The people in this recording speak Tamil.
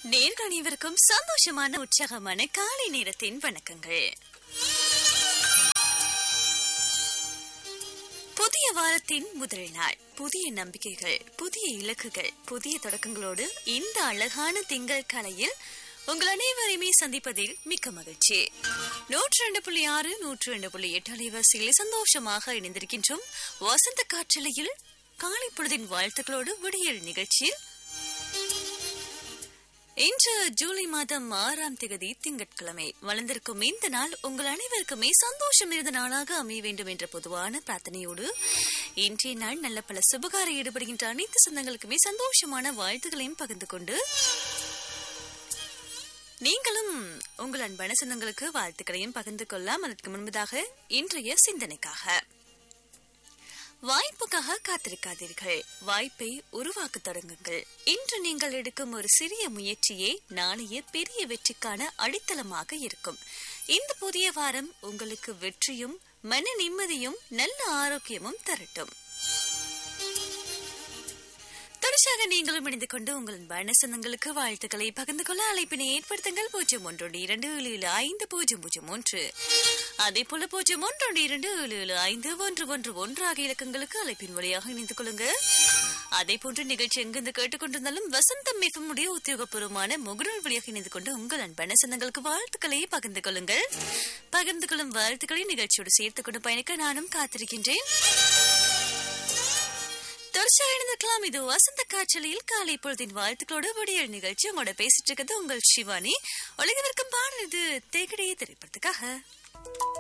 நேர்கள் அனைவருக்கும் சந்தோஷமான உற்சாகமான காலை நேரத்தின் வணக்கங்கள் புதிய வாரத்தின் முதல் நாள் புதிய நம்பிக்கைகள் புதிய இலக்குகள் புதிய தொடக்கங்களோடு இந்த அழகான திங்கள் கலையில் உங்கள் அனைவரையுமே சந்திப்பதில் மிக்க மகிழ்ச்சி நூற்றி ரெண்டு புள்ளி ஆறு நூற்றி ரெண்டு புள்ளி எட்டு அலைவரிசையில் சந்தோஷமாக இணைந்திருக்கின்றோம் வசந்த காற்றலையில் காலை பொழுதின் வாழ்த்துக்களோடு விடியல் நிகழ்ச்சியில் இன்று ஜூலை மாதம் ஆறாம் தேதி திங்கட்கிழமை வளர்ந்திருக்கும் இந்த நாள் உங்கள் அனைவருக்குமே சந்தோஷம் இருந்த நாளாக அமைய வேண்டும் என்ற பொதுவான பிரார்த்தனையோடு இன்றைய நாள் நல்ல பல சுபகார ஈடுபடுகின்ற அனைத்து சொந்தங்களுக்குமே சந்தோஷமான வாழ்த்துக்களையும் பகிர்ந்து கொண்டு நீங்களும் உங்கள் அன்பான சொந்தங்களுக்கு வாழ்த்துக்களையும் பகிர்ந்து கொள்ளலாம் அதற்கு முன்பதாக இன்றைய சிந்தனைக்காக வாய்ப்புக்காக காத்திருக்காதீர்கள் வாய்ப்பை உருவாக்க தொடங்குங்கள் இன்று நீங்கள் எடுக்கும் ஒரு சிறிய முயற்சியே நாளைய பெரிய வெற்றிக்கான அடித்தளமாக இருக்கும் இந்த புதிய வாரம் உங்களுக்கு வெற்றியும் மன நிம்மதியும் நல்ல ஆரோக்கியமும் தரட்டும் தொடர்ச்சியாக நீங்களும் இணைந்து கொண்டு உங்கள் வனசனங்களுக்கு வாழ்த்துக்களை பகிர்ந்து கொள்ள அழைப்பினை ஏற்படுத்துங்கள் பூஜ்ஜியம் ஒன்றொன்று இரண்டு ஏழு ஏழு ஐந்து பூஜ்ஜியம் பூஜ்ஜியம் ஒன்று அதே போல பூஜ்ஜியம் ஒன்றொன்று இரண்டு ஏழு ஏழு ஐந்து ஒன்று ஒன்று ஒன்று ஆகிய இலக்கங்களுக்கு அழைப்பின் வழியாக இணைந்து கொள்ளுங்க அதே போன்ற நிகழ்ச்சி எங்கிருந்து கேட்டுக்கொண்டிருந்தாலும் வசந்தம் மிகமுடைய உத்தியோகபூர்வமான முகநூல் வழியாக இணைந்து கொண்டு உங்கள் அன்பான சொந்தங்களுக்கு வாழ்த்துக்களை பகிர்ந்து கொள்ளுங்கள் பகிர்ந்து கொள்ளும் வாழ்த்துக்களை நிகழ்ச்சியோடு சேர்த்துக் கொண்டு பயணிக்க நானும் காத்திருக்கின்றேன் தொடர்ச்சியாக இணைந்திருக்கலாம் இது வசந்த காய்ச்சலில் காலை பொழுதின் வாழ்த்துக்களோட விடியல் நிகழ்ச்சி உங்களோட பேசிட்டு இருக்கிறது உங்கள் சிவானி உலகவிற்கும் பாடல் இது தேகடியே திரைப்படத்துக்காக